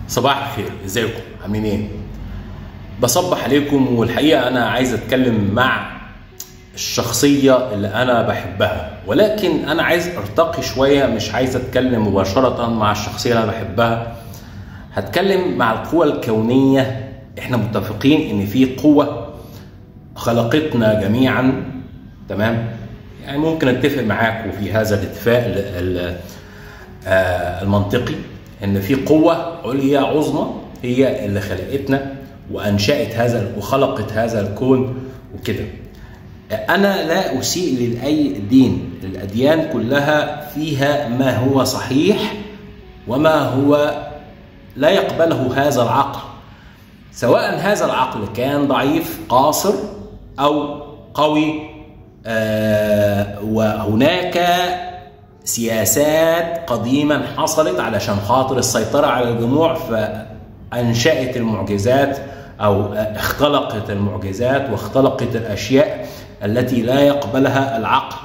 صباح الخير ازيكم عاملين ايه بصبح عليكم والحقيقه انا عايز اتكلم مع الشخصيه اللي انا بحبها ولكن انا عايز ارتقي شويه مش عايز اتكلم مباشره مع الشخصيه اللي انا بحبها هتكلم مع القوى الكونيه احنا متفقين ان في قوه خلقتنا جميعا تمام يعني ممكن اتفق معاكم في هذا الاتفاق ال- ال- آه، المنطقي ان في قوه عليا عظمى هي اللي خلقتنا وانشات هذا وخلقت هذا الكون وكده انا لا اسيء لاي دين الاديان كلها فيها ما هو صحيح وما هو لا يقبله هذا العقل سواء هذا العقل كان ضعيف قاصر او قوي آه وهناك سياسات قديما حصلت علشان خاطر السيطرة على الجموع فأنشأت المعجزات أو اختلقت المعجزات واختلقت الأشياء التي لا يقبلها العقل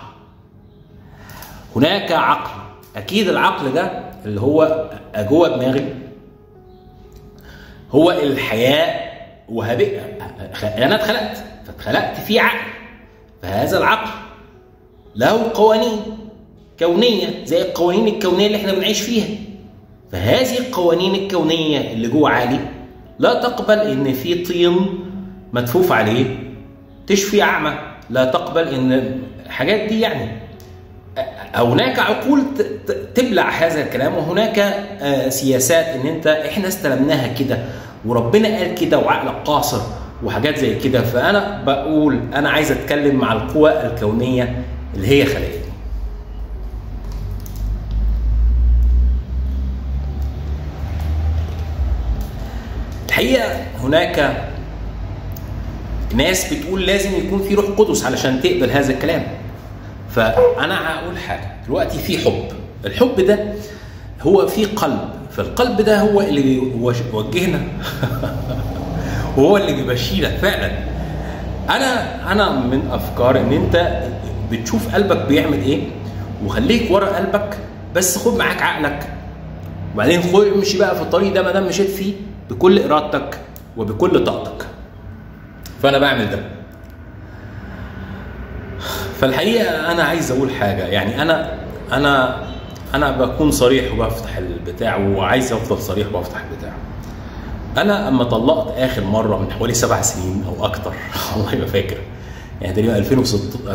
هناك عقل أكيد العقل ده اللي هو جوه دماغي هو الحياة وهبئة أنا اتخلقت فاتخلقت في عقل فهذا العقل له قوانين كونيه زي القوانين الكونيه اللي احنا بنعيش فيها فهذه القوانين الكونيه اللي جوه عقلي لا تقبل ان في طين مدفوف عليه تشفي اعمى لا تقبل ان الحاجات دي يعني هناك عقول ت- ت- تبلع هذا الكلام وهناك آه، سياسات ان انت احنا استلمناها كده وربنا قال كده وعقلك قاصر وحاجات زي كده فانا بقول انا عايز اتكلم مع القوى الكونيه اللي هي خلقتني الحقيقه هناك ناس بتقول لازم يكون في روح قدس علشان تقبل هذا الكلام فانا هقول حاجه دلوقتي في حب الحب ده هو في قلب فالقلب ده هو اللي بيوجهنا وهو اللي بيمشينا فعلا انا انا من افكار ان انت بتشوف قلبك بيعمل ايه وخليك ورا قلبك بس خد معاك عقلك وبعدين خد امشي بقى في الطريق ده ما دام مشيت فيه بكل ارادتك وبكل طاقتك فانا بعمل ده فالحقيقه انا عايز اقول حاجه يعني انا انا انا بكون صريح وبفتح البتاع وعايز افضل صريح وبفتح البتاع انا اما طلقت اخر مره من حوالي سبع سنين او اكتر والله ما فاكر يعني تقريبا 2006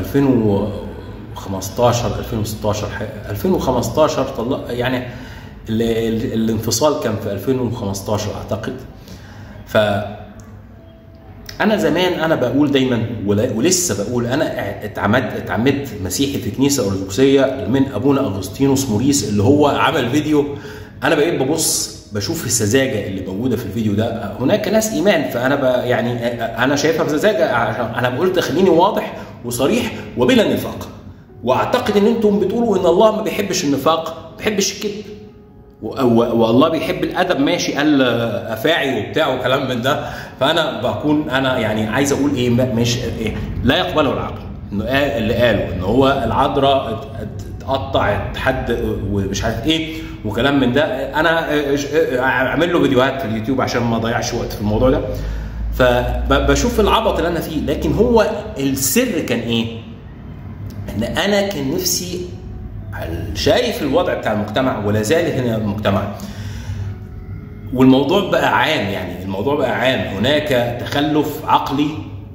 2015 2016 حاجة- 2015 طلق يعني ال- ال- الانفصال كان في 2015 اعتقد ف انا زمان انا بقول دايما ولا- ولسه بقول انا اتعمدت اتعمدت مسيحي في كنيسه ارثوذكسيه من ابونا اغسطينوس موريس اللي هو عمل فيديو انا بقيت ببص بشوف السذاجه اللي موجوده في الفيديو ده هناك ناس ايمان فانا ب يعني انا شايفها بسذاجه عشان انا قلت خليني واضح وصريح وبلا نفاق واعتقد ان انتم بتقولوا ان الله ما بيحبش النفاق ما بيحبش الكذب و- و- والله بيحب الادب ماشي قال افاعي وبتاع وكلام من ده فانا بكون انا يعني عايز اقول ايه ما- مش إيه لا يقبله العقل انه قال اللي قاله ان هو العذراء ات- ات- اتقطع حد ومش عارف ايه وكلام من ده انا اعمل له فيديوهات في اليوتيوب عشان ما اضيعش وقت في الموضوع ده فبشوف العبط اللي انا فيه لكن هو السر كان ايه؟ ان انا كان نفسي شايف الوضع بتاع المجتمع ولا زال هنا المجتمع والموضوع بقى عام يعني الموضوع بقى عام هناك تخلف عقلي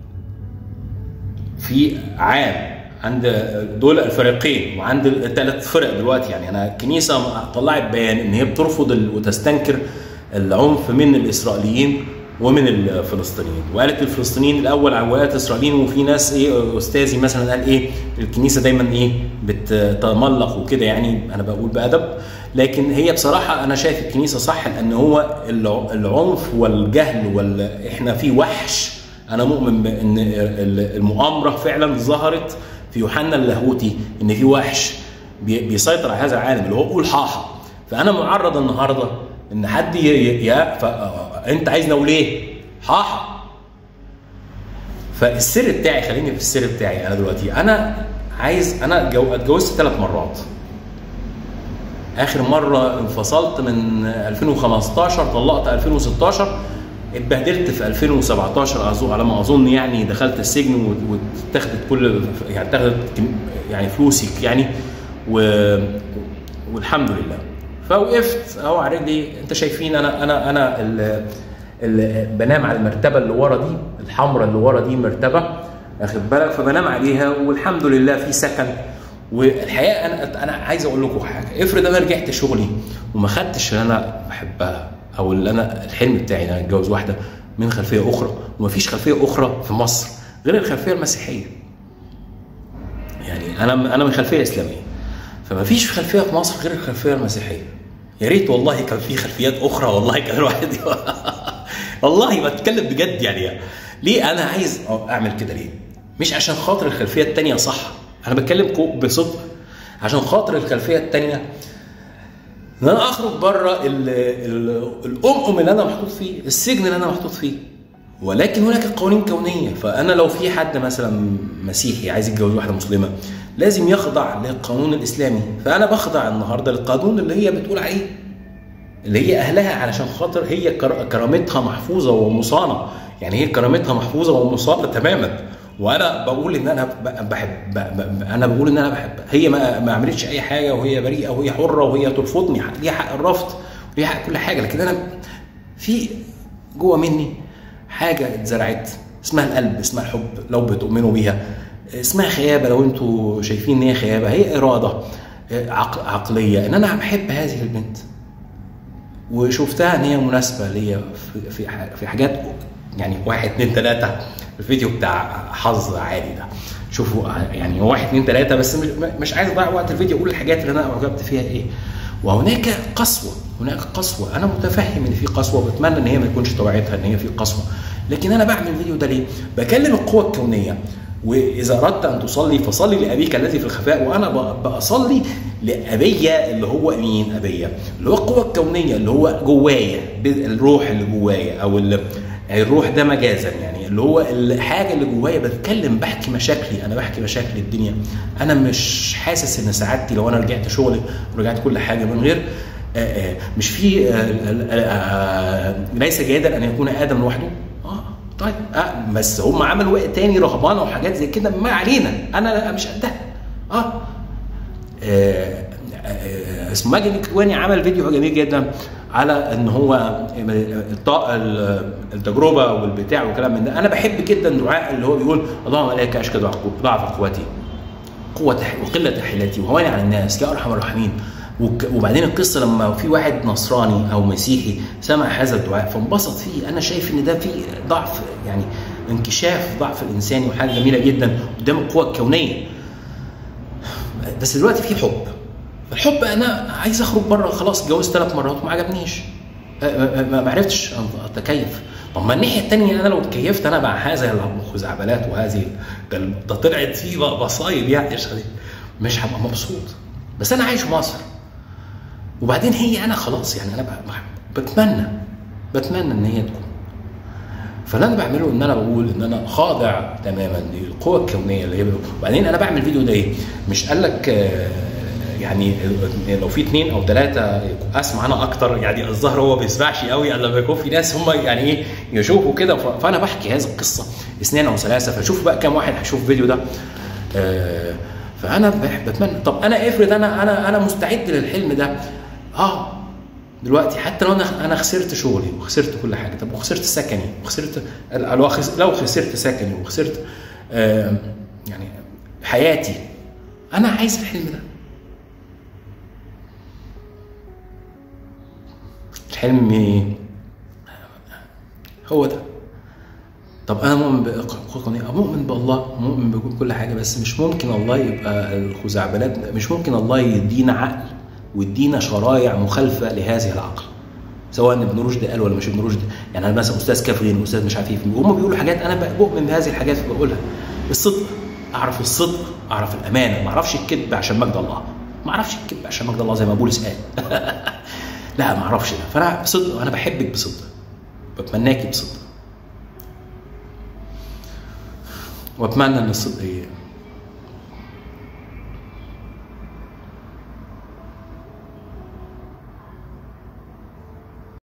في عام عند دول الفريقين وعند الثلاث فرق دلوقتي يعني انا الكنيسه طلعت بيان ان هي بترفض ال- وتستنكر العنف من الاسرائيليين ومن الفلسطينيين وقالت الفلسطينيين الاول وقالت الاسرائيليين وفي ناس ايه استاذي مثلا قال ايه الكنيسه دايما ايه بتتملق وكده يعني انا بقول بادب لكن هي بصراحه انا شايف الكنيسه صح لان هو الع- العنف والجهل وال احنا في وحش انا مؤمن بان ال- المؤامره فعلا ظهرت في يوحنا اللاهوتي ان في وحش بي- بيسيطر على هذا العالم اللي هو قول حاحه فانا معرض النهارده ان حد ي- ي- يا ف- انت عايزني اقول ايه؟ حاحه فالسر بتاعي خليني في السر بتاعي انا دلوقتي انا عايز انا جو- اتجوزت ثلاث مرات اخر مره انفصلت من 2015 طلقت 2016 اتبهدلت في 2017 أظن على ما اظن يعني دخلت السجن واتخذت كل يعني اتخذت يعني فلوسي يعني و والحمد لله فوقفت اهو على رجلي انت شايفين انا انا انا ال ال بنام على المرتبه اللي ورا دي الحمراء اللي ورا دي مرتبه واخد بالك فبنام عليها والحمد لله في سكن والحقيقه انا انا عايز اقول لكم حاجه افرض انا رجعت شغلي وما خدتش اللي انا بحبها او اللي انا الحلم بتاعي ان انا اتجوز واحده من خلفيه اخرى ومفيش خلفيه اخرى في مصر غير الخلفيه المسيحيه يعني انا انا من خلفيه اسلاميه فما فيش خلفيه في مصر غير الخلفيه المسيحيه يا ريت والله كان في خلفيات اخرى والله كان الواحد والله بتكلم بجد يعني ليه انا عايز اعمل كده ليه؟ مش عشان خاطر الخلفيه الثانيه صح انا بتكلم بصدق عشان خاطر الخلفيه الثانيه ان انا اخرج بره الامم اللي انا محطوط فيه السجن اللي انا محطوط فيه ولكن هناك قوانين كونيه فانا لو في حد مثلا مسيحي عايز يتجوز واحده مسلمه لازم يخضع للقانون الاسلامي فانا بخضع النهارده للقانون اللي هي بتقول عليه اللي هي اهلها علشان خاطر هي كرامتها محفوظه ومصانه يعني هي كرامتها محفوظه ومصانه تماما وانا بقول ان انا بحب انا بقول ان انا بحب هي ما, ما عملتش اي حاجه وهي بريئه وهي حره وهي ترفضني ليها حق الرفض وليها حق كل حاجه لكن انا في جوه مني حاجه اتزرعت اسمها القلب اسمها الحب لو بتؤمنوا بيها اسمها خيابه لو انتوا شايفين ان هي خيابه هي اراده عقل عقليه ان انا بحب هذه البنت وشفتها ان هي مناسبه ليا في في حاجات يعني واحد اثنين ثلاثه الفيديو بتاع حظ عالي ده شوفوا يعني واحد اثنين ثلاثه بس مش, مش عايز اضيع وقت الفيديو اقول الحاجات اللي انا اعجبت فيها ايه وهناك قسوه هناك قسوه انا متفهم ان في قسوه وبتمنى ان هي ما يكونش طبيعتها ان هي في قسوه لكن انا بعمل الفيديو ده ليه؟ بكلم القوى الكونيه واذا اردت ان تصلي فصلي لابيك الذي في الخفاء وانا بصلي لابيا اللي هو مين ابيا اللي هو القوه الكونيه اللي هو جوايا الروح اللي جوايا او الروح ده مجازا يعني اللي هو الحاجه اللي جوايا بتكلم بحكي مشاكلي انا بحكي مشاكل الدنيا انا مش حاسس ان سعادتي لو انا رجعت شغلي ورجعت كل حاجه من غير آآ آآ مش في آآ ليس جيدا ان يكون ادم لوحده اه طيب آه بس هم عملوا وقت تاني رهبانه وحاجات زي كده ما علينا انا مش قدها اه, آه اسمه ماجد الكواني عمل فيديو جميل جدا على ان هو التجربه والبتاع والكلام من ده انا بحب جدا دعاء اللي هو بيقول اللهم اليك اشكى ضعف قوتي قوة وقلة حيلتي وهواني على الناس يا ارحم الراحمين وبعدين القصه لما في واحد نصراني او مسيحي سمع هذا الدعاء فانبسط فيه انا شايف ان ده في ضعف يعني انكشاف ضعف الانساني وحاجه جميله جدا قدام القوى الكونيه بس دلوقتي في حب الحب انا عايز اخرج بره خلاص اتجوزت ثلاث مرات وما عجبنيش ما عرفتش اتكيف طب ما الناحيه الثانيه انا لو اتكيفت انا مع هذا الخزعبلات وهذه ده طلعت فيه مصايب يعني مش هبقى مبسوط بس انا عايش في مصر وبعدين هي انا خلاص يعني انا بتمنى بتمنى ان هي تكون فاللي انا بعمله ان انا بقول ان انا خاضع تماما للقوى الكونيه اللي هي وبعدين انا بعمل فيديو ده ايه؟ مش قال لك يعني لو في اثنين او ثلاثه اسمع انا اكتر يعني الظهر هو ما بيسمعش قوي الا لما يكون في ناس هم يعني ايه يشوفوا كده فانا بحكي هذه القصه اثنين او ثلاثه فشوف بقى كم واحد هيشوف الفيديو ده آه فانا بتمنى طب انا افرض انا انا انا مستعد للحلم ده اه دلوقتي حتى لو انا انا خسرت شغلي وخسرت كل حاجه طب وخسرت سكني وخسرت لو خسرت سكني وخسرت آه يعني حياتي انا عايز الحلم ده حلمي هو ده طب انا مؤمن بقوة مؤمن بالله مؤمن بكل حاجه بس مش ممكن الله يبقى الخزعبلات مش ممكن الله يدينا عقل ويدينا شرايع مخالفه لهذه العقل سواء ابن رشد قال ولا مش ابن رشد يعني انا مثلا استاذ كافرين استاذ مش عارف ايه هم بيقولوا حاجات انا بؤمن بهذه الحاجات بقولها الصدق اعرف الصدق اعرف الامانه ما اعرفش الكذب عشان مجد الله ما اعرفش الكذب عشان مجد الله زي ما بولس قال لا ما اعرفش ده فانا بصدق انا بحبك بصدق بتمناكي بصدق واتمنى ان الصدق